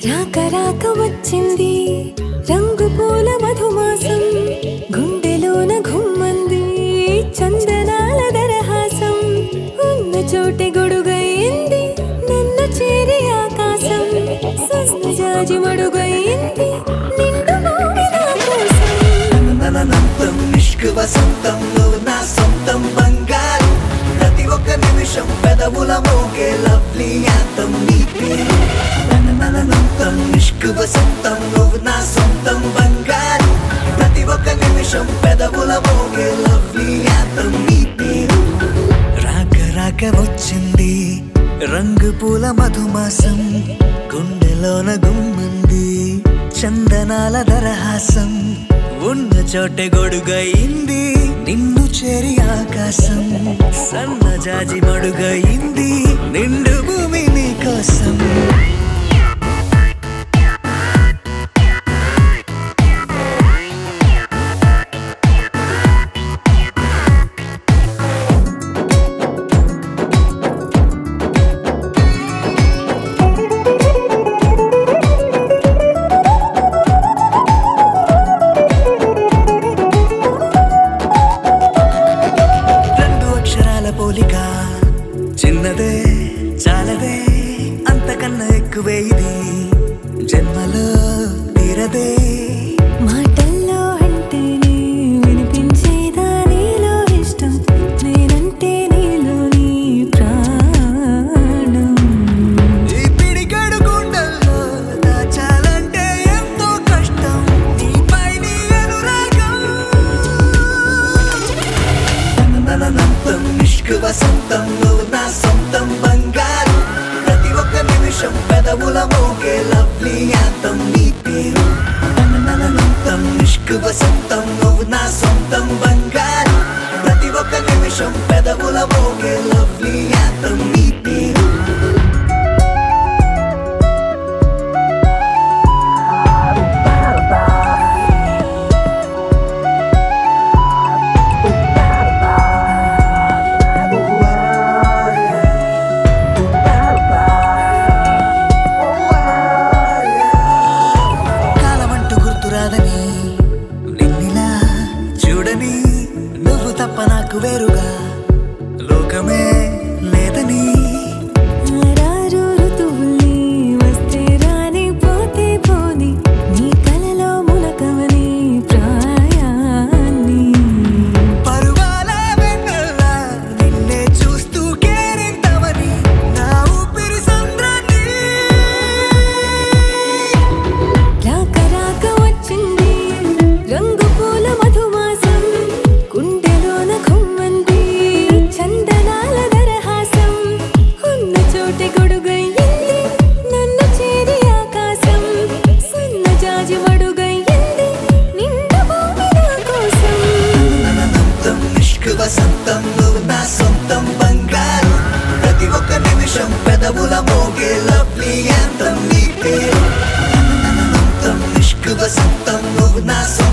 రాక రాక వచ్చింది రంగు పూల మధుమాసం గుండెలోన ఘుమ్మంది చందనాల దరహాసం ఉన్న చోటే గొడుగయింది నన్ను చేరి ఆకాశం సన్నజాజి మడుగయింది నిండు భూమి నా కోసం ననంతం నిష్కు వసంతం నువ్వు నా సొంతం బంగారు ప్రతి ఒక్క నిమిషం పెదవుల మోగే లవ్లీ యాంతం నీ పేరు ననంతం నిష్కు వసంతం నువ్వు నా సొంతం బంగారు ప్రతి ఒక్క నిమిషం పెదవుల మోగే లవ్లీ యాంతం నీ పేరు రాక రాక వచ్చింది రంగు పూల మధుమాసం గుండెలోన గుమ్మంది చందనాల దరహాసం ఉన్న చోటే గొడుగయింది నిన్ను చేరి ఆకాశం సన్నజాజి మడుగయింది నిండు భూమి నీ కోసం రెండు అక్షరాల పోలిక చిన్నదే చాలదే అంతకన్నా ఎక్కువే ఇది జన్మలో తీరదే మాటల్లో అంటేనే వినిపించేదా నీలో ఇష్టం నేనంటే నీలోని ప్రాణం ఈ పిడిగడు గుండెల్లో దాచాలంటే ఎంతో కష్టం నీపై నీ అనురాగం ననంతం నిష్కు వసంతం నువ్వు నా సొంతం బంగారు ప్రతి ఒక్క నిమిషం పెదవుల మోగే లవ్లీ యాంతం నీ పేరు ననంతం నిష్కు వసంతం నువ్వు నా సొంతం బంగారు ప్రతి ఒక్క నిమిషం పెదవుల మోగే లవ్లీ యాంతం నీ పేరు కాలమంటూ గుర్తురాదని నిన్నిలా చూడని నువ్వు తప్ప నాకు వేరుగా లోకమే లేదని ఆరారు ఋతువుల్ని వస్తే రాని పోతే పోని నీ కలలో మునకవని ప్రాయాన్ని పరువాల వెన్నెలా నిన్నే చూస్తూ కేరింతవని నా ఊపిరి సంద్రాన్ని రాక రాక వచ్చింది రంగు పూల మధుమాసం గుండెలోన ఘుమ్మంది చందనాల దరహాసం ఉన్న చోటే గొడుగయ్యింది నన్ను చేరి ఆకాశం సన్నజాజి మడుగయ్యింది నిండు భూమి నా కోసం ననంతం నిష్కు వసంతం నువ్వు నా సొంతం బంగారు ప్రతి ఒక్క నిమిషం పెదవుల మోగే లవ్లీ యాంతం నీ పేరు ననంతం నిష్కు వసంతం నువ్వు నా సొంతం